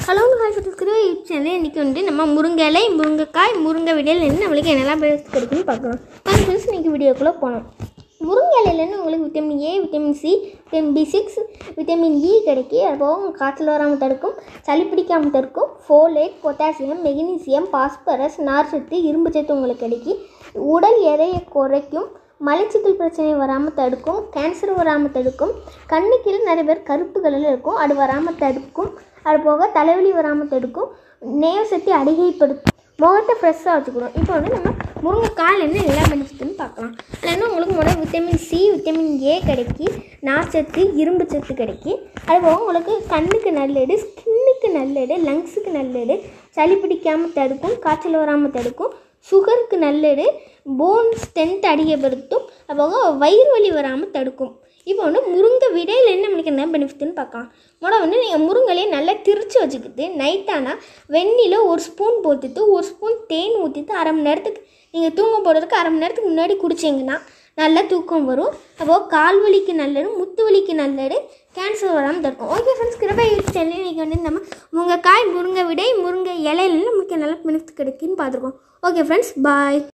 hello hi இருக்கிற channel இன்றைக்கி வந்து நம்ம முருங்கை இலை முருங்கைக்காய் முருங்கை விடையில் இருந்து நம்மளுக்கு என்னெல்லாம் பெனிஃபிட் கிடைக்குன்னு பார்க்கலாம் வாங்க ஃப்ரெண்ட்ஸ் இன்றைக்கி வீடியோக்குள்ளே போனோம் முருங்கை இலையிலேருந்து உங்களுக்கு vitamin A vitamin C vitamin B six vitamin E கிடைக்கும் அது போக உங்கள் காய்ச்சல் வராமல் தடுக்கும் சளி பிடிக்காமல் தடுக்கும் ஃபோலேட் பொட்டாசியம் மெக்னீசியம் பாஸ்பரஸ் நார்ச்சத்து இரும்பு சத்து உங்களுக்கு கிடைக்கும் உடல் எடையை குறைக்கும் மலச்சிக்கல் பிரச்சனை வராமல் தடுக்கும் கேன்சர் வராமல் தடுக்கும் கண்ணு கீழே நிறைய பேர் கருப்பு கலரில் இருக்கும் அது வராமல் தடுக்கும் அது போக தலைவலி வராமல் தடுக்கும் நேவ சக்தி அதிகப்படுத்தும் முகத்தை ஃப்ரெஷ்ஷாக வச்சுக்கிறோம் இப்போ வந்து நம்ம முருங்கைக்காயில் என்ன எல்லா பெனிஃபிட்னு பார்க்கலாம் அதில் என்ன உங்களுக்கு முதல்ல விட்டமின் சி விட்டமின் ஏ கிடைக்கி நார்ச்சத்து இரும்பு சத்து கிடைக்கி அது போக உங்களுக்கு கண்ணுக்கு நல்லது ஸ்கின்னுக்கு நல்லது லங்ஸுக்கு நல்லது சளி பிடிக்காமல் தடுக்கும் காய்ச்சல் வராமல் தடுக்கும் சுகருக்கு நல்லது போன் ஸ்ட்ரென்த் அதிகப்படுத்தும் அப்போக வயிறு வலி வராமல் தடுக்கும் இப்போ வந்து முருங்கை விடையில் என்ன நம்மளுக்கு என்ன பெனிஃபிட்னு பார்க்கலாம் முதல்ல வந்து நீங்கள் முருங்கைலையே நல்லா திரிச்சு வச்சுக்கிட்டு நைட்டானா வெந்நில ஒரு ஸ்பூன் போட்டுட்டு ஒரு ஸ்பூன் தேன் ஊற்றிட்டு அரை மணி நேரத்துக்கு நீங்கள் தூங்க போடுறதுக்கு அரை மணி நேரத்துக்கு முன்னாடி குடிச்சிங்கன்னா நல்லா தூக்கம் வரும் அப்போது கால் வலிக்கு நல்லது முத்து வலிக்கு நல்லது கேன்சர் வராமல் தடுக்கும் ஓகே ஃப்ரெண்ட்ஸ் கிருபை சேனல் இன்றைக்கி வந்து நம்ம முருங்கைக்காய் முருங்கை விடை முருங்கை இலையில நமக்கு நல்ல பெனிஃபிட் கிடைக்குன்னு பார்த்துருக்கோம் ஓகே ஃப்ரெண்ட்ஸ் பாய்